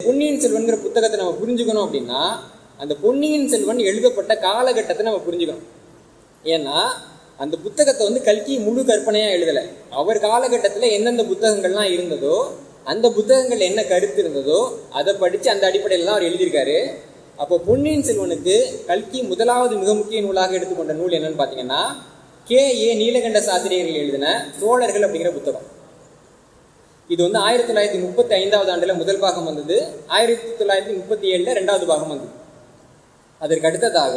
பொன்னியின் செல்வன்கிற புத்தகத்தை நம்ம புரிஞ்சுக்கணும் அப்படின்னா அந்த பொன்னியின் செல்வன் எழுதப்பட்ட காலகட்டத்தை நம்ம புரிஞ்சுக்கணும் ஏன்னா அந்த புத்தகத்தை வந்து கல்கி முழு கற்பனையாக எழுதலை அவர் காலகட்டத்தில் எந்தெந்த புத்தகங்கள்லாம் இருந்ததோ அந்த புத்தகங்கள் என்ன கருத்து இருந்ததோ அதை படித்து அந்த அடிப்படையில் தான் அவர் எழுதியிருக்காரு அப்போ பொன்னியின் செல்வனுக்கு கல்கி முதலாவது மிக முக்கிய நூலாக எடுத்துக்கொண்ட நூல் என்னன்னு பார்த்தீங்கன்னா கே ஏ நீலகண்ட சாஸ்திரியர்கள் எழுதின சோழர்கள் அப்படிங்கிற புத்தகம் இது வந்து ஆயிரத்தி தொள்ளாயிரத்தி முப்பத்தி ஐந்தாவது ஆண்டில் முதல் பாகம் வந்தது ஆயிரத்தி தொள்ளாயிரத்தி முப்பத்தி ஏழில் ரெண்டாவது பாகம் வந்தது அதற்கு அடுத்ததாக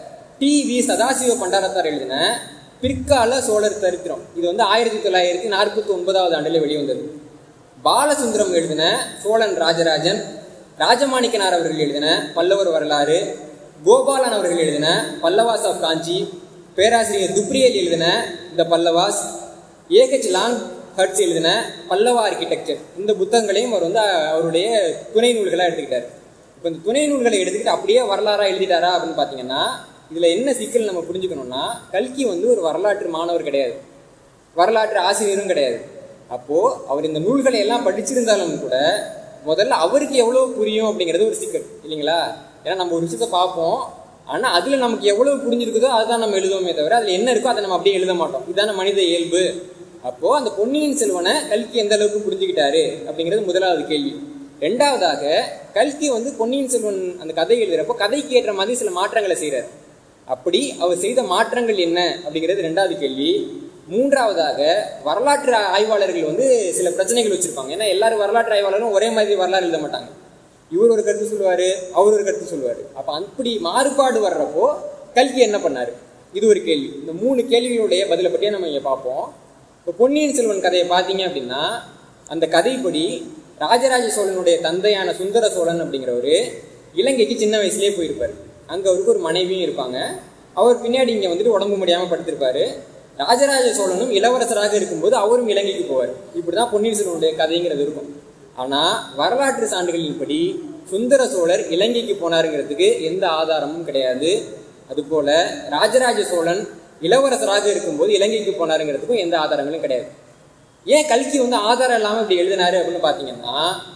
டி வி சதாசிவ பண்டாரத்தார் எழுதின பிற்கால சோழர் சரித்திரம் இது வந்து ஆயிரத்தி தொள்ளாயிரத்தி நாற்பத்தி ஒன்பதாவது ஆண்டில் வெளிவந்தது பாலசுந்தரம் எழுதின சோழன் ராஜராஜன் ராஜமாணிக்கனார் அவர்கள் எழுதின பல்லவர் வரலாறு கோபாலன் அவர்கள் எழுதின பல்லவாஸ் ஆஃப் காஞ்சி பேராசிரியர் துப்ரியல் எழுதின த பல்லவாஸ் ஏகச் லாங் ஹட்ஸ் எழுதின பல்லவா ஆர்கிடெக்சர் இந்த புத்தகங்களையும் அவர் வந்து அவருடைய துணை நூல்களாக எடுத்துக்கிட்டார் இப்போ இந்த துணை நூல்களை எடுத்துக்கிட்டு அப்படியே வரலாறாக எழுதிட்டாரா அப்படின்னு பார்த்தீங்கன்னா இதில் என்ன சிக்கல் நம்ம புரிஞ்சுக்கணும்னா கல்கி வந்து ஒரு வரலாற்று மாணவர் கிடையாது வரலாற்று ஆசிரியரும் கிடையாது அப்போது அவர் இந்த நூல்களை எல்லாம் படிச்சிருந்தாலும் கூட முதல்ல அவருக்கு எவ்வளோ புரியும் அப்படிங்கிறது ஒரு சிக்கல் இல்லைங்களா ஏன்னா நம்ம ஒரு விஷயத்தை பார்ப்போம் ஆனால் அதில் நமக்கு எவ்வளோ புரிஞ்சிருக்குதோ அதுதான் நம்ம எழுதுவோமே தவிர அதில் என்ன இருக்கோ அதை நம்ம அப்படியே எழுத மாட்டோம் இதுதானே மனித இயல்பு அப்போது அந்த பொன்னியின் செல்வனை கல்கி எந்த அளவுக்கு புரிஞ்சுக்கிட்டாரு அப்படிங்கிறது முதலாவது கேள்வி ரெண்டாவதாக கல்கி வந்து பொன்னியின் செல்வன் அந்த கதை எழுதுறப்போ கதைக்கு ஏற்ற மாதிரி சில மாற்றங்களை செய்கிறார் அப்படி அவர் செய்த மாற்றங்கள் என்ன அப்படிங்கிறது ரெண்டாவது கேள்வி மூன்றாவதாக வரலாற்று ஆய்வாளர்கள் வந்து சில பிரச்சனைகள் வச்சிருப்பாங்க ஏன்னா எல்லாரும் வரலாற்று ஆய்வாளரும் ஒரே மாதிரி வரலாறு எழுத மாட்டாங்க இவர் ஒரு கருத்து சொல்லுவார் அவர் ஒரு கருத்து சொல்லுவார் அப்போ அப்படி மாறுபாடு வர்றப்போ கல்கி என்ன பண்ணார் இது ஒரு கேள்வி இந்த மூணு கேள்விகளுடைய பதிலை பற்றியே நம்ம இங்கே பார்ப்போம் இப்போ பொன்னியின் செல்வன் கதையை பார்த்தீங்க அப்படின்னா அந்த கதைப்படி ராஜராஜ சோழனுடைய தந்தையான சுந்தர சோழன் அப்படிங்கிறவர் இலங்கைக்கு சின்ன வயசுலேயே போயிருப்பார் அங்கே அவருக்கு ஒரு மனைவியும் இருப்பாங்க அவர் பின்னாடி இங்கே வந்துட்டு உடம்பு முடியாமல் படுத்திருப்பாரு ராஜராஜ சோழனும் இளவரசராக இருக்கும்போது அவரும் இலங்கைக்கு போவார் இப்படி தான் பொன்னியின் செல்வனுடைய கதைங்கிறது இருக்கும் ஆனால் வரலாற்று சான்றுகளின்படி சுந்தர சோழர் இலங்கைக்கு போனாருங்கிறதுக்கு எந்த ஆதாரமும் கிடையாது அதுபோல ராஜராஜ சோழன் இளவரசராக இருக்கும்போது இலங்கைக்கு போனாருங்கிறதுக்கும் எந்த ஆதாரங்களும் கிடையாது ஏன் கல்கி வந்து ஆதாரம் இல்லாமல் இப்படி எழுதினாரு அப்படின்னு பார்த்தீங்கன்னா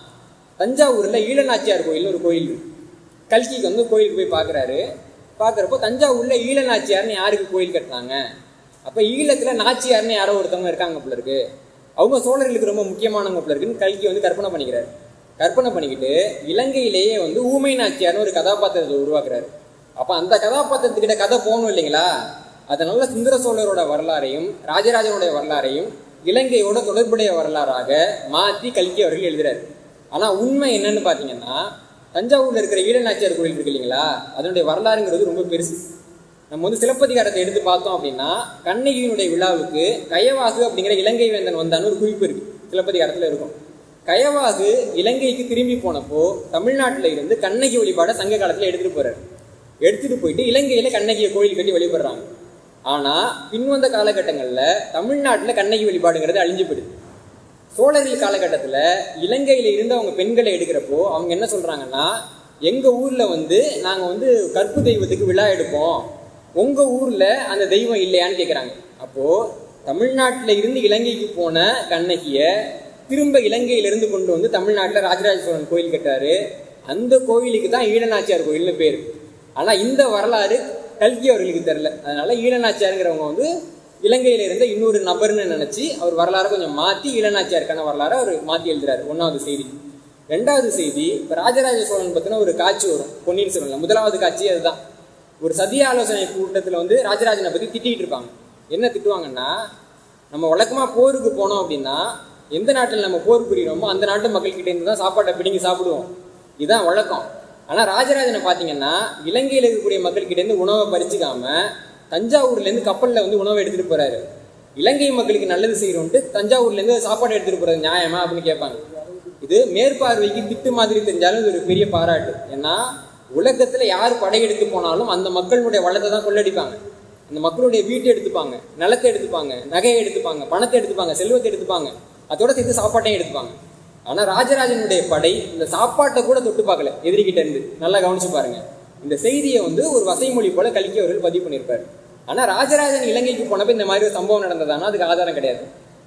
தஞ்சாவூரில் ஈழநாச்சியார் கோயில்னு ஒரு கோயில் இருக்கு கல்கிக்கு வந்து கோயிலுக்கு போய் பார்க்குறாரு பார்க்குறப்போ தஞ்சாவூரில் ஈழநாச்சியார்னு யாருக்கு கோயில் கட்டினாங்க அப்போ ஈழத்தில் நாச்சியார்னு யாரோ ஒருத்தவங்க இருக்காங்க போல இருக்கு அவங்க சோழர்களுக்கு ரொம்ப முக்கியமானவங்க போல இருக்குன்னு கல்கி வந்து கற்பனை பண்ணிக்கிறாரு கற்பனை பண்ணிக்கிட்டு இலங்கையிலேயே வந்து ஊமை நாச்சியார்னு ஒரு கதாபாத்திரத்தை உருவாக்குறாரு அப்போ அந்த கதாபாத்திரத்துக்கிட்ட கதை போகணும் இல்லைங்களா அதனால சுந்தர சோழரோட வரலாறையும் ராஜராஜனுடைய வரலாறையும் இலங்கையோட தொடர்புடைய வரலாறாக மாற்றி கல்கி அவர்கள் எழுதுறாரு ஆனால் உண்மை என்னன்னு பார்த்தீங்கன்னா தஞ்சாவூரில் இருக்கிற ஈழநாச்சியார் கோயில் இருக்கு இல்லைங்களா அதனுடைய வரலாறுங்கிறது ரொம்ப பெருசு நம்ம வந்து சிலப்பதிகாரத்தை எடுத்து பார்த்தோம் அப்படின்னா கண்ணகியினுடைய விழாவுக்கு கயவாகு அப்படிங்கிற இலங்கை வேந்தன் வந்தான்னு ஒரு குறிப்பு இருக்கு சிலப்பதிகாரத்தில் இருக்கும் கயவாகு இலங்கைக்கு திரும்பி போனப்போ தமிழ்நாட்டில் இருந்து கண்ணகி வழிபாடை சங்க காலத்தில் எடுத்துட்டு போறாரு எடுத்துட்டு போயிட்டு இலங்கையில கண்ணகியை கோயில் கட்டி வழிபடுறாங்க ஆனா பின்வந்த காலகட்டங்களில் தமிழ்நாட்டில் கண்ணகி வழிபாடுங்கிறது அழிஞ்சு போயிடுது சோழர்கள் காலகட்டத்தில் இலங்கையில இருந்து அவங்க பெண்களை எடுக்கிறப்போ அவங்க என்ன சொல்றாங்கன்னா எங்க ஊர்ல வந்து நாங்க வந்து கற்பு தெய்வத்துக்கு விழா எடுப்போம் உங்க ஊர்ல அந்த தெய்வம் இல்லையான்னு கேட்குறாங்க அப்போ தமிழ்நாட்டில் இருந்து இலங்கைக்கு போன கண்ணகிய திரும்ப இலங்கையிலிருந்து கொண்டு வந்து தமிழ்நாட்டில் ராஜராஜ சோழன் கோயில் கட்டாரு அந்த கோயிலுக்கு தான் ஈழநாச்சியார் கோயில்னு பேர் ஆனால் இந்த வரலாறு கல்கி அவர்களுக்கு தெரில அதனால ஈழநாச்சியாருங்கிறவங்க வந்து இலங்கையில இருந்த இன்னொரு நபர்னு நினைச்சு அவர் வரலாறு கொஞ்சம் மாற்றி ஈழநாச்சியாருக்கான வரலாறு அவர் மாற்றி எழுதுறாரு ஒன்றாவது செய்தி ரெண்டாவது செய்தி இப்போ ராஜராஜ சோழன் பற்றின ஒரு காட்சி வரும் பொன்னியின் செல்வன்ல முதலாவது காட்சி அதுதான் ஒரு சதிய ஆலோசனை கூட்டத்தில் வந்து ராஜராஜனை பற்றி திட்டிகிட்டு இருப்பாங்க என்ன திட்டுவாங்கன்னா நம்ம வழக்கமாக போருக்கு போனோம் அப்படின்னா எந்த நாட்டில் நம்ம போர் புரிகிறோமோ அந்த நாட்டு மக்கள்கிட்ட இருந்து தான் சாப்பாட்டை பிடிங்கி சாப்பிடுவோம் இதுதான் வழக்கம் ஆனால் ராஜராஜனை பார்த்தீங்கன்னா இலங்கையில் இருக்கக்கூடிய மக்கள்கிட்டேருந்து உணவை பறிச்சுக்காம தஞ்சாவூர்லேருந்து கப்பலில் வந்து உணவை எடுத்துகிட்டு போகிறாரு இலங்கை மக்களுக்கு நல்லது செய்கிறோன்ட்டு தஞ்சாவூர்லேருந்து சாப்பாடு எடுத்துகிட்டு போகிறது நியாயமா அப்படின்னு கேட்பாங்க இது மேற்பார்வைக்கு திட்டு மாதிரி தெரிஞ்சாலும் இது ஒரு பெரிய பாராட்டு ஏன்னா உலகத்தில் யார் படையெடுத்து போனாலும் அந்த மக்களுடைய வளத்தை தான் கொள்ளடிப்பாங்க அந்த மக்களுடைய வீட்டை எடுத்துப்பாங்க நிலத்தை எடுத்துப்பாங்க நகையை எடுத்துப்பாங்க பணத்தை எடுத்துப்பாங்க செல்வத்தை எடுத்துப்பாங்க அதோட சேர்த்து சாப்பாட்டையும் எடுத்துப்பாங்க ஆனால் ராஜராஜனுடைய படை இந்த சாப்பாட்டை கூட தொட்டு பார்க்கல எதிரிகிட்ட இருந்து நல்லா கவனிச்சு பாருங்க இந்த செய்தியை வந்து ஒரு வசைமொழி போல கல்கி அவர்கள் பதிவு பண்ணியிருப்பார் ஆனால் ராஜராஜன் இலங்கைக்கு போனப்ப இந்த மாதிரி ஒரு சம்பவம் நடந்ததானா அதுக்கு ஆதாரம் கிடையாது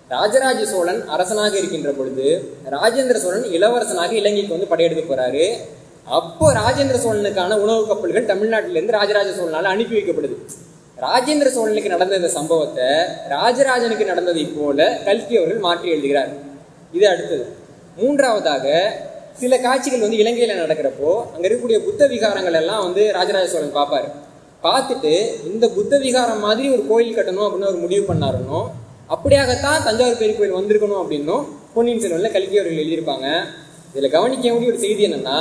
ராஜராஜ சோழன் அரசனாக இருக்கின்ற பொழுது ராஜேந்திர சோழன் இளவரசனாக இலங்கைக்கு வந்து படையெடுக்க போறாரு அப்போ ராஜேந்திர சோழனுக்கான உணவு கப்பல்கள் தமிழ்நாட்டிலிருந்து ராஜராஜ சோழனால அனுப்பி வைக்கப்படுது ராஜேந்திர சோழனுக்கு நடந்த இந்த சம்பவத்தை ராஜராஜனுக்கு நடந்ததை போல கல்கி அவர்கள் மாற்றி எழுதுகிறார் இது அடுத்தது மூன்றாவதாக சில காட்சிகள் வந்து இலங்கையில நடக்கிறப்போ அங்க இருக்கக்கூடிய புத்த விகாரங்கள் எல்லாம் வந்து ராஜராஜ சோழன் பார்ப்பாரு பார்த்துட்டு இந்த புத்த விகாரம் மாதிரி ஒரு கோயில் கட்டணும் அப்படின்னு ஒரு முடிவு பண்ணாருன்னோ அப்படியாகத்தான் தஞ்சாவூர் பெரிய கோயில் வந்திருக்கணும் அப்படின்னும் பொன்னியின் செல்வன்ல கல்கி அவர்கள் எழுதியிருப்பாங்க இதுல கவனிக்க வேண்டிய ஒரு செய்தி என்னன்னா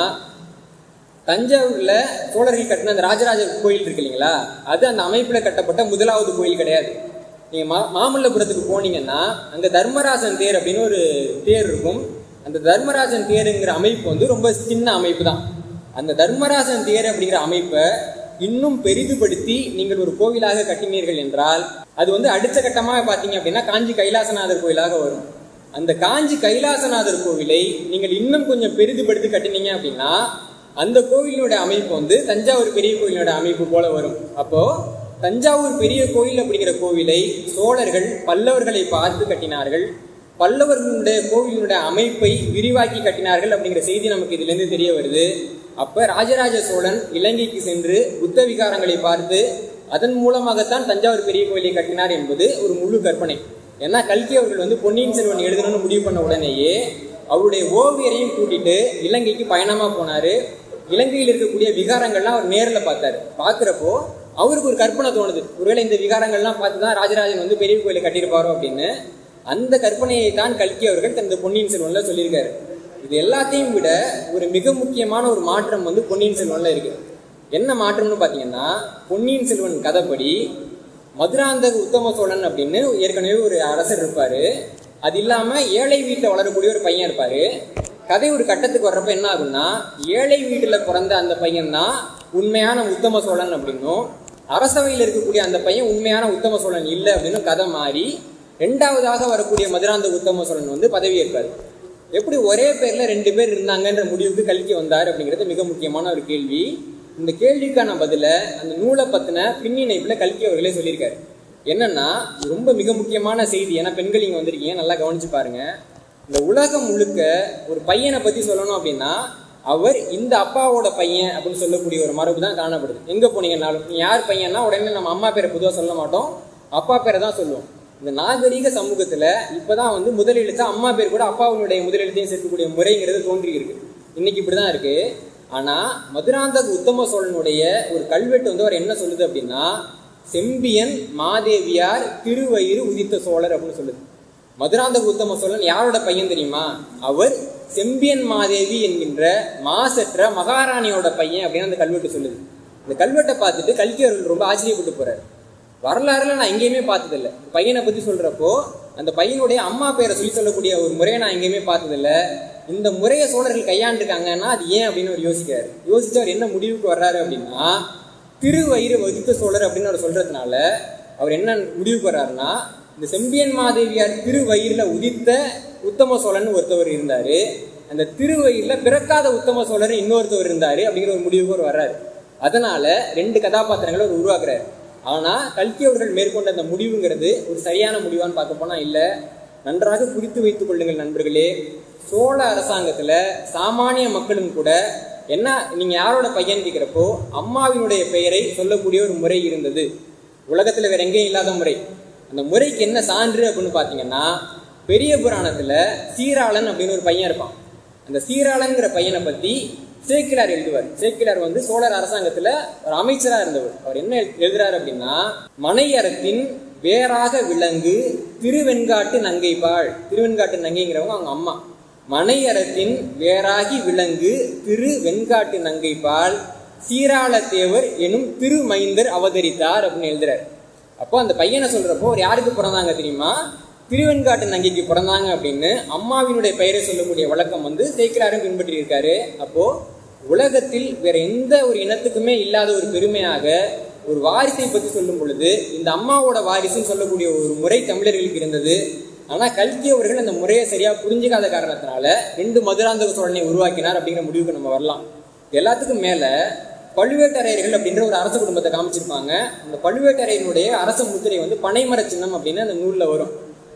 தஞ்சாவூர்ல சோழர்கள் கட்டின அந்த ராஜராஜ கோயில் இருக்கு இல்லைங்களா அது அந்த அமைப்புல கட்டப்பட்ட முதலாவது கோயில் கிடையாது நீங்க மா மாமல்லபுரத்துக்கு போனீங்கன்னா அங்க தர்மராஜன் தேர் அப்படின்னு ஒரு தேர் இருக்கும் அந்த தர்மராஜன் தேருங்கிற அமைப்பு வந்து ரொம்ப சின்ன அமைப்பு தான் அந்த தர்மராஜன் தேர் அப்படிங்கிற அமைப்பை இன்னும் பெரிதுபடுத்தி நீங்கள் ஒரு கோவிலாக கட்டினீர்கள் என்றால் அது வந்து அடுத்த கட்டமாக பார்த்தீங்க அப்படின்னா காஞ்சி கைலாசநாதர் கோயிலாக வரும் அந்த காஞ்சி கைலாசநாதர் கோவிலை நீங்கள் இன்னும் கொஞ்சம் பெரிதுபடுத்தி கட்டினீங்க அப்படின்னா அந்த கோவிலினுடைய அமைப்பு வந்து தஞ்சாவூர் பெரிய கோயிலோட அமைப்பு போல வரும் அப்போ தஞ்சாவூர் பெரிய கோயில் அப்படிங்கிற கோவிலை சோழர்கள் பல்லவர்களை பார்த்து கட்டினார்கள் பல்லவர்களுடைய கோவிலினுடைய அமைப்பை விரிவாக்கி கட்டினார்கள் அப்படிங்கிற செய்தி நமக்கு இதுல இருந்து தெரிய வருது அப்ப ராஜராஜ சோழன் இலங்கைக்கு சென்று புத்த விகாரங்களை பார்த்து அதன் மூலமாகத்தான் தஞ்சாவூர் பெரிய கோயிலை கட்டினார் என்பது ஒரு முழு கற்பனை ஏன்னா கல்கி அவர்கள் வந்து பொன்னியின் செல்வன் எழுதணும்னு முடிவு பண்ண உடனேயே அவருடைய ஓவியரையும் கூட்டிட்டு இலங்கைக்கு பயணமா போனாரு இலங்கையில் இருக்கக்கூடிய விகாரங்கள்லாம் அவர் நேரில் பார்த்தாரு பார்க்குறப்போ அவருக்கு ஒரு கற்பனை தோணுது ஒருவேளை இந்த விகாரங்கள்லாம் பார்த்து தான் ராஜராஜன் வந்து பெரிய கோயிலை கட்டியிருப்பாரோ அப்படின்னு அந்த கற்பனையை தான் கல்கி அவர்கள் தனது பொன்னியின் செல்வன்ல சொல்லியிருக்காரு இது எல்லாத்தையும் விட ஒரு மிக முக்கியமான ஒரு மாற்றம் வந்து பொன்னியின் செல்வன்ல இருக்கு என்ன மாற்றம்னு பார்த்தீங்கன்னா பொன்னியின் செல்வன் கதைப்படி மதுராந்தக உத்தம சோழன் அப்படின்னு ஏற்கனவே ஒரு அரசர் இருப்பாரு அது இல்லாம ஏழை வீட்டில் வளரக்கூடிய ஒரு பையன் இருப்பாரு கதை ஒரு கட்டத்துக்கு வர்றப்ப என்ன ஆகும்னா ஏழை வீட்டுல பிறந்த அந்த பையன் தான் உண்மையான உத்தம சோழன் அப்படின்னும் அரசவையில் இருக்கக்கூடிய அந்த பையன் உண்மையான உத்தம சோழன் இல்லை அப்படின்னு கதை மாறி ரெண்டாவதாக வரக்கூடிய மதுராந்த உத்தம சோழன் வந்து பதவி ஏற்பார் எப்படி ஒரே பேர்ல ரெண்டு பேர் இருந்தாங்கன்ற முடிவுக்கு கல்கி வந்தார் அப்படிங்கிறது மிக முக்கியமான ஒரு கேள்வி இந்த கேள்விக்கான பதில அந்த நூலை பத்தின பின்னிணைப்புல கல்கி அவர்களே சொல்லியிருக்காரு என்னன்னா இது ரொம்ப மிக முக்கியமான செய்தி ஏன்னா பெண்கள் இங்க வந்திருக்கீங்க நல்லா கவனிச்சு பாருங்க இந்த உலகம் முழுக்க ஒரு பையனை பத்தி சொல்லணும் அப்படின்னா அவர் இந்த அப்பாவோட பையன் அப்படின்னு சொல்லக்கூடிய ஒரு மரபு தான் காணப்படுது எங்க போனீங்கன்னாலும் நீ யார் பையன்னா உடனே நம்ம அம்மா பேரை பொதுவாக சொல்ல மாட்டோம் அப்பா பேரை தான் சொல்லுவோம் இந்த நாகரீக சமூகத்துல இப்பதான் வந்து முதலெழுத்தா அம்மா பேர் கூட அப்பாவுடைய முதலெழுத்தையும் சேர்க்கக்கூடிய முறைங்கிறது தோன்றி இருக்கு இன்னைக்கு இப்படிதான் இருக்கு ஆனா மதுராந்தக உத்தம சோழனுடைய ஒரு கல்வெட்டு வந்து அவர் என்ன சொல்லுது அப்படின்னா செம்பியன் மாதேவியார் திருவயிறு உதித்த சோழர் அப்படின்னு சொல்லுது மதுராந்தக உத்தம சோழன் யாரோட பையன் தெரியுமா அவர் செம்பியன் மாதேவி என்கின்ற மாசற்ற மகாராணியோட பையன் அப்படின்னு அந்த கல்வெட்டு சொல்லுது இந்த கல்வெட்டை பார்த்துட்டு கல்கி அவர்கள் ரொம்ப ஆச்சரியப்பட்டு போறாரு வரலாறுல நான் எங்கேயுமே பார்த்ததில்ல பையனை பத்தி சொல்றப்போ அந்த பையனுடைய அம்மா பேரை சொல்லி சொல்லக்கூடிய ஒரு முறையை நான் எங்கேயுமே பார்த்ததில்ல இந்த முறையை சோழர்கள் கையாண்டுருக்காங்கன்னா அது ஏன் அப்படின்னு அவர் யோசிக்கிறாரு யோசிச்சு அவர் என்ன முடிவுக்கு வர்றாரு அப்படின்னா திருவயிறு வகுத்த சோழர் அப்படின்னு அவர் சொல்றதுனால அவர் என்ன முடிவுக்கு வர்றாருன்னா இந்த செம்பியன் மாதேவியார் திருவயிறுல உதித்த உத்தம சோழன் ஒருத்தவர் இருந்தாரு அந்த திருவயிறுல பிறக்காத உத்தம சோழர் இன்னொருத்தவர் இருந்தாரு அப்படிங்கிற ஒரு முடிவுக்கு அவர் வர்றாரு அதனால ரெண்டு கதாபாத்திரங்களை அவர் உருவாக்குறாரு ஆனா கல்கி அவர்கள் மேற்கொண்ட அந்த முடிவுங்கிறது ஒரு சரியான முடிவான்னு பார்க்க போனா இல்ல நன்றாக குறித்து வைத்துக் கொள்ளுங்கள் நண்பர்களே சோழ அரசாங்கத்துல சாமானிய மக்களும் கூட என்ன நீங்க யாரோட பையன் கேட்கிறப்போ அம்மாவினுடைய பெயரை சொல்லக்கூடிய ஒரு முறை இருந்தது உலகத்துல வேற எங்கேயும் இல்லாத முறை அந்த முறைக்கு என்ன சான்று அப்படின்னு பாத்தீங்கன்னா பெரிய புராணத்துல சீராளன் அப்படின்னு ஒரு பையன் இருப்பான் அந்த சீராளன்கிற பையனை பத்தி சேக்கிலார் எழுதுவார் சேக்கிலார் வந்து சோழர் அரசாங்கத்துல ஒரு அமைச்சரா இருந்தவர் அவர் என்ன எழுதுறாரு அப்படின்னா மனையறத்தின் வேறாக விலங்கு திருவெண்காட்டு நங்கைபாள் திருவெண்காட்டு நங்கைங்கிறவங்க அவங்க அம்மா மனையறத்தின் வேறாகி விலங்கு திரு வெண்காட்டு நங்கைபால் சீராளத்தேவர் எனும் திருமைந்தர் அவதரித்தார் அப்படின்னு எழுதுறாரு அப்போ அந்த பையனை சொல்றப்போ அவர் யாருக்கு பிறந்தாங்க தெரியுமா திருவெண்காட்டு நங்கைக்கு பிறந்தாங்க அப்படின்னு அம்மாவினுடைய பெயரை சொல்லக்கூடிய வழக்கம் வந்து சேக்கிராரும் பின்பற்றி இருக்காரு அப்போ உலகத்தில் வேற எந்த ஒரு இனத்துக்குமே இல்லாத ஒரு பெருமையாக ஒரு வாரிசை பத்தி சொல்லும் பொழுது இந்த அம்மாவோட வாரிசுன்னு சொல்லக்கூடிய ஒரு முறை தமிழர்களுக்கு இருந்தது ஆனா கல்கி அவர்கள் அந்த முறையை சரியா புரிஞ்சுக்காத காரணத்தினால ரெண்டு மதுராந்தக சோழனை உருவாக்கினார் அப்படிங்கிற முடிவுக்கு நம்ம வரலாம் எல்லாத்துக்கும் மேல பழுவேட்டரையர்கள் அப்படின்ற ஒரு அரச குடும்பத்தை காமிச்சிருப்பாங்க அந்த பழுவேட்டரையனுடைய அரச முத்திரை வந்து பனைமர சின்னம் அப்படின்னு அந்த நூல்ல வரும்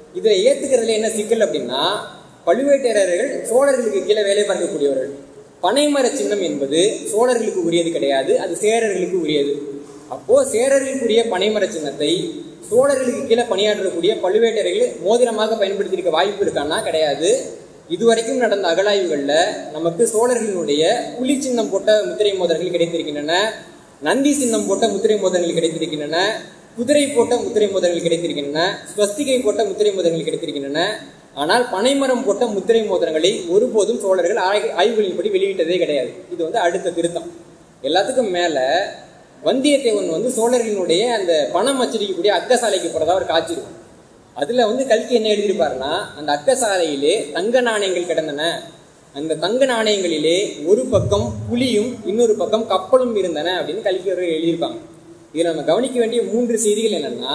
இதை ஏத்துக்கிறதுல என்ன சிக்கல் அப்படின்னா பழுவேட்டரையர்கள் சோழர்களுக்கு கீழே வேலை பார்க்கக்கூடியவர்கள் பனைமர சின்னம் என்பது சோழர்களுக்கு உரியது கிடையாது அது சேரர்களுக்கு உரியது அப்போ சேரர்களுக்குரிய பனைமர சின்னத்தை சோழர்களுக்கு கீழே பணியாற்றக்கூடிய பழுவேட்டரையர்கள் மோதிரமாக பயன்படுத்தியிருக்க வாய்ப்பு இருக்கான்னா கிடையாது இதுவரைக்கும் நடந்த அகழாய்வுகள்ல நமக்கு சோழர்களுடைய புலி சின்னம் போட்ட முத்திரை மோதிரங்கள் கிடைத்திருக்கின்றன நந்தி சின்னம் போட்ட முத்திரை மோதிரங்கள் கிடைத்திருக்கின்றன குதிரை போட்ட முத்திரை மோதிரங்கள் கிடைத்திருக்கின்றன ஸ்வஸ்திகை போட்ட முத்திரை மோதிரங்கள் கிடைத்திருக்கின்றன ஆனால் பனைமரம் போட்ட முத்திரை மோதிரங்களை ஒருபோதும் சோழர்கள் ஆய்- ஆய்வுகளின்படி வெளியிட்டதே கிடையாது இது வந்து அடுத்த திருத்தம் எல்லாத்துக்கும் மேல வந்தியத்தேவன் வந்து சோழர்களினுடைய அந்த பணம் அச்சடிக்கக்கூடிய அக்கசாலைக்கு போறதா ஒரு காட்சி இருக்கும் அதுல வந்து கல்கி என்ன எழுதியிருப்பாருன்னா அந்த அக்கசாலையிலே தங்க நாணயங்கள் கிடந்தன அந்த தங்க நாணயங்களிலே ஒரு பக்கம் புலியும் இன்னொரு பக்கம் கப்பலும் இருந்தன அப்படின்னு கல்கி அவர்கள் எழுதியிருப்பாங்க இதுல நம்ம கவனிக்க வேண்டிய மூன்று செய்திகள் என்னன்னா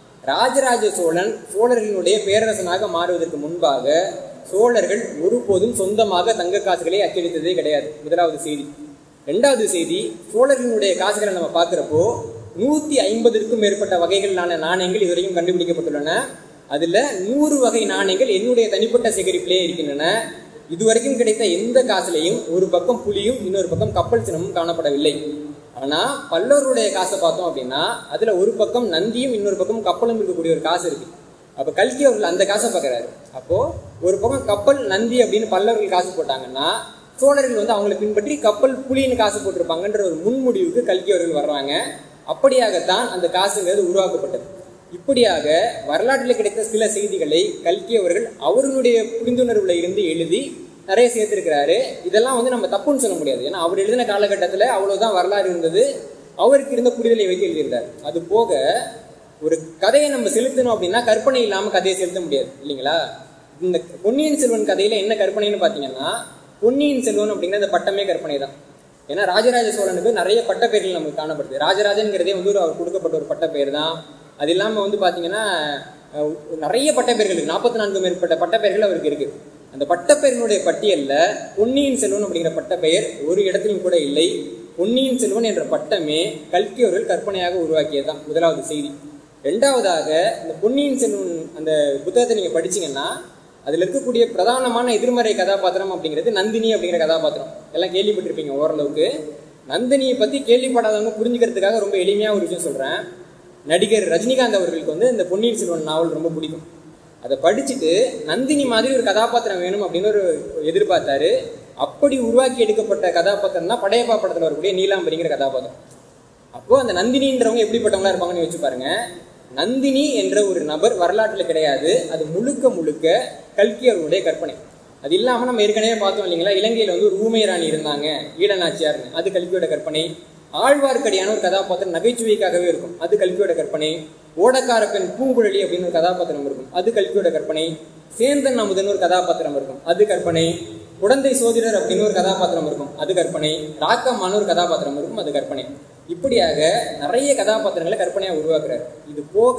ராஜராஜ சோழன் சோழர்களினுடைய பேரரசனாக மாறுவதற்கு முன்பாக சோழர்கள் ஒருபோதும் சொந்தமாக தங்க காசுகளை அச்சடித்ததே கிடையாது முதலாவது செய்தி ரெண்டாவது செய்தி சோழர்களுடைய காசுகளை நம்ம பார்க்குறப்போ நூத்தி ஐம்பதுக்கும் மேற்பட்ட வகைகளான நாணயங்கள் இதுவரைக்கும் கண்டுபிடிக்கப்பட்டுள்ளன அதுல நூறு வகை நாணயங்கள் என்னுடைய தனிப்பட்ட சேகரிப்பிலே இருக்கின்றன இதுவரைக்கும் கிடைத்த எந்த காசுலையும் ஒரு பக்கம் புலியும் இன்னொரு பக்கம் கப்பல் சின்னமும் காணப்படவில்லை ஆனா பல்லவருடைய காசை பார்த்தோம் அப்படின்னா அதுல ஒரு பக்கம் நந்தியும் இன்னொரு பக்கம் கப்பலும் இருக்கக்கூடிய ஒரு காசு இருக்கு அப்ப கல்கி அவர்கள் அந்த காசை பார்க்கறாரு அப்போ ஒரு பக்கம் கப்பல் நந்தி அப்படின்னு பல்லவர்கள் காசு போட்டாங்கன்னா சோழர்கள் வந்து அவங்களை பின்பற்றி கப்பல் புலின்னு காசு போட்டிருப்பாங்கன்ற ஒரு முன்முடிவுக்கு கல்கி அவர்கள் வர்றாங்க அப்படியாகத்தான் அந்த காசுங்கிறது உருவாக்கப்பட்டது இப்படியாக வரலாற்றில் கிடைத்த சில செய்திகளை கல்கி அவர்கள் அவர்களுடைய புரிந்துணர்வுல இருந்து எழுதி நிறைய சேர்த்திருக்கிறாரு இதெல்லாம் வந்து நம்ம தப்புன்னு சொல்ல முடியாது ஏன்னா அவர் எழுதின காலகட்டத்தில் அவ்வளவுதான் வரலாறு இருந்தது அவருக்கு இருந்த புரிதலை வைத்து எழுதியிருந்தார் அது போக ஒரு கதையை நம்ம செலுத்தணும் அப்படின்னா கற்பனை இல்லாம கதையை செலுத்த முடியாது இல்லைங்களா இந்த பொன்னியின் செல்வன் கதையில என்ன கற்பனைன்னு பாத்தீங்கன்னா பொன்னியின் செல்வன் அப்படிங்கிற அந்த பட்டமே கற்பனை தான் ஏன்னா ராஜராஜ சோழனுக்கு நிறைய பட்டப்பெயர்கள் நமக்கு காணப்படுது ராஜராஜன்கிறதே வந்து ஒரு அவர் கொடுக்கப்பட்ட ஒரு பட்டப்பெயர் தான் அது இல்லாம வந்து பாத்தீங்கன்னா அஹ், நிறைய பட்டப்பெயர்கள் இருக்கு நாற்பத்தி நான்கு மேற்பட்ட பட்டப்பெயர்கள் அவருக்கு இருக்கு அந்த பட்டப்பெயர்களுடைய பட்டியல்ல பொன்னியின் செல்வன் அப்படிங்கிற பட்டப்பெயர் ஒரு இடத்திலும் கூட இல்லை பொன்னியின் செல்வன் என்ற பட்டமே கல்கி அவர்கள் கற்பனையாக உருவாக்கியதுதான் முதலாவது செய்தி ரெண்டாவதாக இந்த பொன்னியின் செல்வன் அந்த புத்தகத்தை நீங்க படிச்சீங்கன்னா அதுல இருக்கக்கூடிய பிரதானமான எதிர்மறை கதாபாத்திரம் அப்படிங்கிறது நந்தினி அப்படிங்கிற கதாபாத்திரம் எல்லாம் கேள்விப்பட்டிருப்பீங்க ஓரளவுக்கு நந்தினியை பத்தி கேள்விப்படாதவங்க புரிஞ்சுக்கிறதுக்காக ரொம்ப எளிமையா ஒரு விஷயம் சொல்றேன் நடிகர் ரஜினிகாந்த் அவர்களுக்கு வந்து இந்த பொன்னியின் செல்வன் நாவல் ரொம்ப பிடிக்கும் அதை படிச்சுட்டு நந்தினி மாதிரி ஒரு கதாபாத்திரம் வேணும் அப்படின்னு ஒரு எதிர்பார்த்தாரு அப்படி உருவாக்கி எடுக்கப்பட்ட கதாபாத்திரம் தான் படையப்பா படத்துல வரக்கூடிய நீலாம்பரிங்கிற கதாபாத்திரம் அப்போ அந்த நந்தினின்றவங்க எப்படிப்பட்டவங்களா இருப்பாங்கன்னு யோசிச்சு பாருங்க நந்தினி என்ற ஒரு நபர் வரலாற்றுல கிடையாது அது முழுக்க முழுக்க கல்கி அவர்களுடைய கற்பனை அது இல்லாம நம்ம ஏற்கனவே பார்த்தோம் இல்லைங்களா இலங்கையில வந்து ஒரு ஊமை ராணி இருந்தாங்க ஈடநாச்சியார்னு அது கல்கியோட கற்பனை ஆழ்வார்க்கடியான ஒரு கதாபாத்திரம் நகைச்சுவைக்காகவே இருக்கும் அது கல்கியோட கற்பனை ஓடக்கார பெண் பூங்குழலி அப்படின்னு ஒரு கதாபாத்திரம் இருக்கும் அது கல்கியோட கற்பனை சேந்தன் அமுதன் ஒரு கதாபாத்திரம் இருக்கும் அது கற்பனை குழந்தை சோதிடர் அப்படின்னு ஒரு கதாபாத்திரம் இருக்கும் அது கற்பனை ராக்கம்மான ஒரு கதாபாத்திரம் இருக்கும் அது கற்பனை இப்படியாக நிறைய கதாபாத்திரங்களை கற்பனையா உருவாக்குறாரு இது போக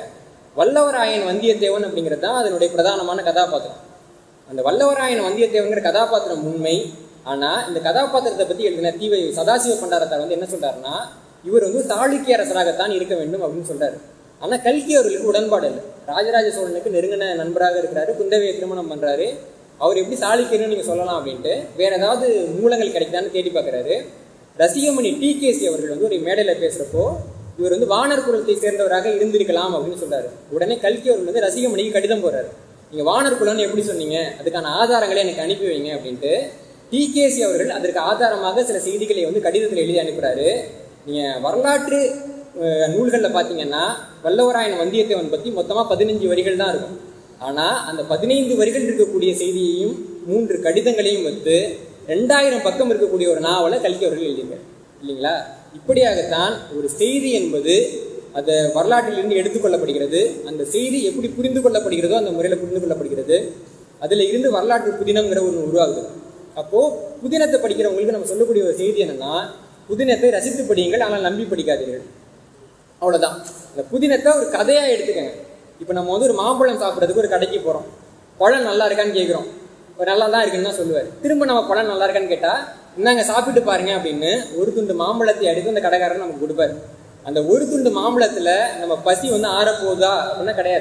வல்லவராயன் வந்தியத்தேவன் அப்படிங்கிறது தான் அதனுடைய பிரதானமான கதாபாத்திரம் அந்த வல்லவராயன் வந்தியத்தேவன்கிற கதாபாத்திரம் உண்மை ஆனா இந்த கதாபாத்திரத்தை பத்தி எழுதின தீவை சதாசிவ பண்டாரத்தார் வந்து என்ன சொல்றாருன்னா இவர் வந்து சாளுக்கிய அரசராகத்தான் இருக்க வேண்டும் அப்படின்னு சொல்றாரு ஆனா கல்கி அவர்களுக்கு உடன்பாடு இல்லை ராஜராஜ சோழனுக்கு நெருங்கின நண்பராக இருக்கிறாரு குந்தவையை திருமணம் பண்றாரு அவர் எப்படி சாளுக்கியர்னு நீங்க சொல்லலாம் அப்படின்ட்டு வேற ஏதாவது மூலங்கள் கிடைக்குதான்னு தேடி பார்க்கறாரு ரசிகமணி டி கேசி அவர்கள் வந்து ஒரு மேடையில பேசுறப்போ இவர் வந்து வானர் குலத்தை சேர்ந்தவராக இருந்திருக்கலாம் அப்படின்னு சொல்றாரு உடனே கல்கி அவர்கள் வந்து ரசிகமணிக்கு கடிதம் போறாரு நீங்க வானர் குலம்னு எப்படி சொன்னீங்க அதுக்கான ஆதாரங்களை எனக்கு அனுப்பி வைங்க அப்படின்ட்டு டிகேசி அவர்கள் அதற்கு ஆதாரமாக சில செய்திகளை வந்து கடிதத்தில் எழுதி அனுப்புறாரு நீங்க வரலாற்று அஹ், நூல்கள்ல பாத்தீங்கன்னா வல்லவராயன் வந்தியத்தேவன் பத்தி மொத்தமா பதினஞ்சு வரிகள் தான் இருக்கும் ஆனா அந்த பதினைந்து வரிகள் இருக்கக்கூடிய செய்தியையும் மூன்று கடிதங்களையும் வந்து ரெண்டாயிரம் பக்கம் இருக்கக்கூடிய ஒரு நாவலை கல்கி அவர்கள் எழுதியிருக்காரு இல்லைங்களா இப்படியாகத்தான் ஒரு செய்தி என்பது அந்த வரலாற்றிலிருந்து எடுத்துக்கொள்ளப்படுகிறது அந்த செய்தி எப்படி புரிந்து கொள்ளப்படுகிறதோ அந்த முறையில் புரிந்து கொள்ளப்படுகிறது அதுல இருந்து வரலாற்று புதினங்கிற ஒன்று உருவாகுது அப்போ புதினத்தை படிக்கிறவங்களுக்கு நம்ம சொல்லக்கூடிய ஒரு செய்தி என்னன்னா புதினத்தை ரசித்து படியுங்கள் ஆனால் நம்பி படிக்காதீர்கள் அவ்வளவுதான் இந்த புதினத்தை ஒரு கதையா எடுத்துக்கங்க இப்போ நம்ம வந்து ஒரு மாம்பழம் சாப்பிட்றதுக்கு ஒரு கடைக்கு போறோம் பழம் நல்லா இருக்கான்னு கேட்குறோம் ஒரு நல்லா தான் இருக்குன்னு தான் சொல்லுவார் திரும்ப நம்ம பழம் நல்லா இருக்கான்னு கேட்டா இந்தாங்க சாப்பிட்டு பாருங்க அப்படின்னு ஒரு துண்டு மாம்பழத்தை எடுத்து அந்த கடைக்காரர் நமக்கு கொடுப்பாரு அந்த ஒரு துண்டு மாம்பழத்துல நம்ம பசி வந்து ஆறப்போகுதா அப்படின்னா கிடையாது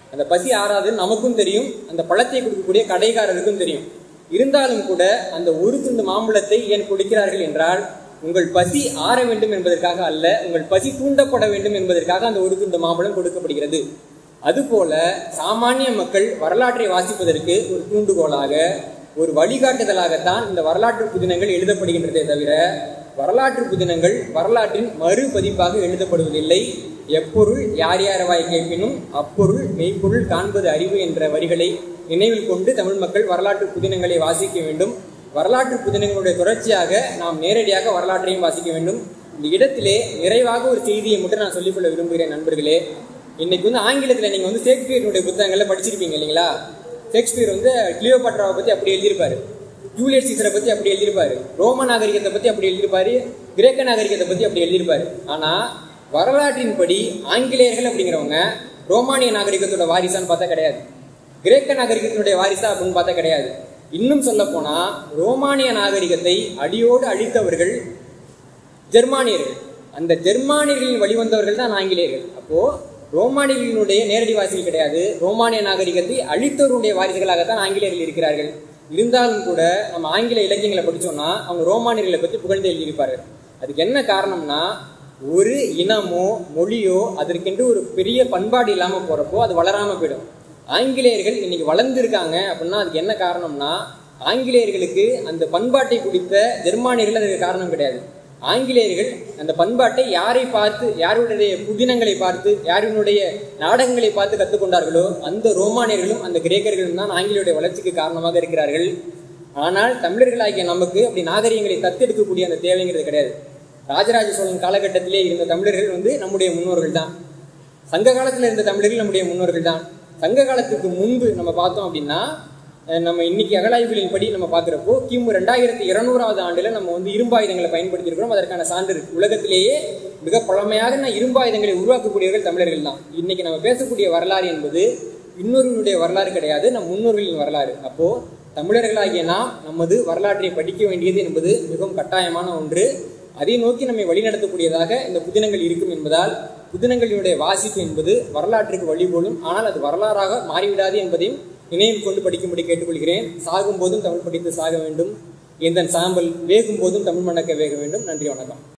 அந்த பசி ஆறாதுன்னு நமக்கும் தெரியும் அந்த பழத்தை கொடுக்கக்கூடிய கடைக்காரருக்கும் தெரியும் இருந்தாலும் கூட அந்த ஒரு துண்டு மாம்பழத்தை ஏன் கொடுக்கிறார்கள் என்றால் உங்கள் பசி ஆற வேண்டும் என்பதற்காக அல்ல உங்கள் பசி தூண்டப்பட வேண்டும் என்பதற்காக அந்த ஒரு துண்டு மாம்பழம் கொடுக்கப்படுகிறது அதுபோல சாமானிய மக்கள் வரலாற்றை வாசிப்பதற்கு ஒரு தூண்டுகோலாக ஒரு வழிகாட்டுதலாகத்தான் இந்த வரலாற்று புதினங்கள் எழுதப்படுகின்றதே தவிர வரலாற்று புதினங்கள் வரலாற்றின் மறுபதிப்பாக எழுதப்படுவதில்லை எப்பொருள் யார் யார் வாய் கேட்பினும் அப்பொருள் மெய்ப்பொருள் காண்பது அறிவு என்ற வரிகளை நினைவில் கொண்டு தமிழ் மக்கள் வரலாற்று புதினங்களை வாசிக்க வேண்டும் வரலாற்று புதினங்களுடைய தொடர்ச்சியாக நாம் நேரடியாக வரலாற்றையும் வாசிக்க வேண்டும் இந்த இடத்திலே நிறைவாக ஒரு செய்தியை மட்டும் நான் சொல்லிக்கொள்ள விரும்புகிறேன் நண்பர்களே இன்னைக்கு வந்து ஆங்கிலத்தில் நீங்கள் வந்து ஷேக்ஸ்பியருடைய புத்தகங்களை படிச்சிருப்பீங்க இல்லைங்களா ஷேக்ஸ்பியர் வந்து கிளியோபாட்ராவை பற்றி அப்படி எழுதியிருப்பாரு ஜூலியட் சீசரை பற்றி அப்படி எழுதியிருப்பாரு ரோம நாகரிகத்தை பற்றி அப்படி எழுதியிருப்பாரு கிரேக்க நாகரிகத்தை பற்றி அப்படி எழுதியிருப்பாரு ஆனால் வரலாற்றின்படி ஆங்கிலேயர்கள் அப்படிங்கிறவங்க ரோமானிய நாகரிகத்தோட வாரிசான்னு பார்த்தா கிடையாது கிரேக்க நாகரிகத்தினுடைய வாரிசா அப்படின்னு பார்த்தா கிடையாது இன்னும் சொல்ல போனா ரோமானிய நாகரிகத்தை அடியோடு அழித்தவர்கள் ஜெர்மானியர்கள் அந்த ஜெர்மானியர்களின் வழிவந்தவர்கள் தான் ஆங்கிலேயர்கள் அப்போ ரோமானியர்களுடைய நேரடி வாரிசுகள் கிடையாது ரோமானிய நாகரிகத்தை அழித்தவருடைய வாரிசுகளாகத்தான் ஆங்கிலேயர்கள் இருக்கிறார்கள் இருந்தாலும் கூட நம்ம ஆங்கில இலக்கியங்களை படிச்சோம்னா அவங்க ரோமானியர்களை பற்றி புகழ்ந்து எழுதியிருப்பார்கள் அதுக்கு என்ன காரணம்னா ஒரு இனமோ மொழியோ அதற்கென்று ஒரு பெரிய பண்பாடு இல்லாமல் போறப்போ அது வளராம போயிடும் ஆங்கிலேயர்கள் இன்னைக்கு வளர்ந்துருக்காங்க அப்படின்னா அதுக்கு என்ன காரணம்னா ஆங்கிலேயர்களுக்கு அந்த பண்பாட்டை குடித்த ஜெர்மானியர்கள் அதுக்கு காரணம் கிடையாது ஆங்கிலேயர்கள் அந்த பண்பாட்டை யாரை பார்த்து யாருடைய புதினங்களை பார்த்து யாரினுடைய நாடகங்களை பார்த்து கற்றுக்கொண்டார்களோ அந்த ரோமானியர்களும் அந்த கிரேக்கர்களும் தான் ஆங்கிலேயுடைய வளர்ச்சிக்கு காரணமாக இருக்கிறார்கள் ஆனால் தமிழர்களாகிய நமக்கு அப்படி நாகரிகங்களை தத்தெடுக்கக்கூடிய அந்த தேவைங்கிறது கிடையாது ராஜராஜ சோழன் காலகட்டத்திலே இருந்த தமிழர்கள் வந்து நம்முடைய முன்னோர்கள் தான் சங்க காலத்தில் இருந்த தமிழர்கள் நம்முடைய முன்னோர்கள் தான் சங்க காலத்துக்கு முன்பு நம்ம பார்த்தோம் அப்படின்னா அஹ் நம்ம இன்னைக்கு அகழாய்வுகளின் படி நம்ம பார்க்குறப்போ கிமு ரெண்டாயிரத்தி இருநூறாவது ஆண்டில் நம்ம வந்து இரும்பாயுதங்களை பயன்படுத்தியிருக்கிறோம் அதற்கான சான்று இருக்கு உலகத்திலேயே மிக பழமையாக இரும்பாயுதங்களை உருவாக்கக்கூடியவர்கள் தமிழர்கள் தான் இன்னைக்கு நம்ம பேசக்கூடிய வரலாறு என்பது இன்னொருவருடைய வரலாறு கிடையாது நம் முன்னோர்களின் வரலாறு அப்போ தமிழர்களாகிய நாம் நமது வரலாற்றை படிக்க வேண்டியது என்பது மிகவும் கட்டாயமான ஒன்று அதை நோக்கி நம்மை வழிநடத்தக்கூடியதாக இந்த புதினங்கள் இருக்கும் என்பதால் புதினங்களினுடைய வாசிப்பு என்பது வரலாற்றுக்கு வழிபோலும் ஆனால் அது வரலாறாக மாறிவிடாது என்பதையும் நினைவில் கொண்டு படிக்கும்படி கேட்டுக்கொள்கிறேன் சாகும் போதும் தமிழ் படித்து சாக வேண்டும் எந்தன் சாம்பல் வேகும் போதும் தமிழ் மணக்க வேக வேண்டும் நன்றி வணக்கம்